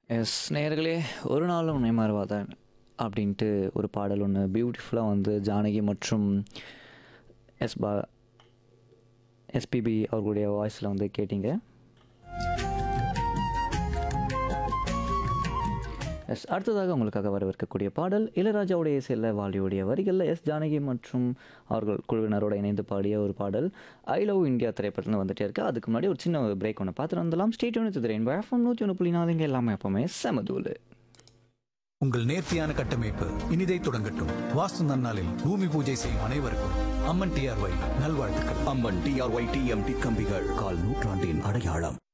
S நேயர்களே ஒரு நாளும் உன்னை மறவாதான் அப்படின்ட்டு ஒரு பாடல் ஒன்று பியூட்டிஃபுல்லாக வந்து ஜானகி மற்றும் எஸ் பா எஸ்பிபி அவர்களுடைய வாய்ஸில் வந்து கேட்டீங்க எஸ் அடுத்ததாக உங்களுக்காக வரவிருக்கக்கூடிய பாடல் இளையராஜாவுடைய இசையில் வாலியுடைய வரிகளில் எஸ் ஜானகி மற்றும் அவர்கள் குழுவினரோட இணைந்து பாடிய ஒரு பாடல் ஐ லவ் இந்தியா திரைப்படத்தில் வந்துட்டே இருக்கு அதுக்கு முன்னாடி ஒரு சின்ன பிரேக் ஒன்று பார்த்துட்டு வந்துடலாம் ஸ்டேட் ஒன்று திரையின் எஃப்எம் நூற்றி ஒன்று புள்ளி நாலுங்க எல்லாமே எப்பவுமே செமதூலு உங்கள் நேர்த்தியான கட்டமைப்பு இனிதை தொடங்கட்டும் வாஸ்து நன்னாளில் பூமி பூஜை செய்யும் அனைவருக்கும் அம்மன் டிஆர்ஒய் நல்வாழ்த்துக்கள் அம்மன் டிஆர்ஒய் டிஎம்டி கம்பிகள் கால் நூற்றாண்டின் அடையாளம்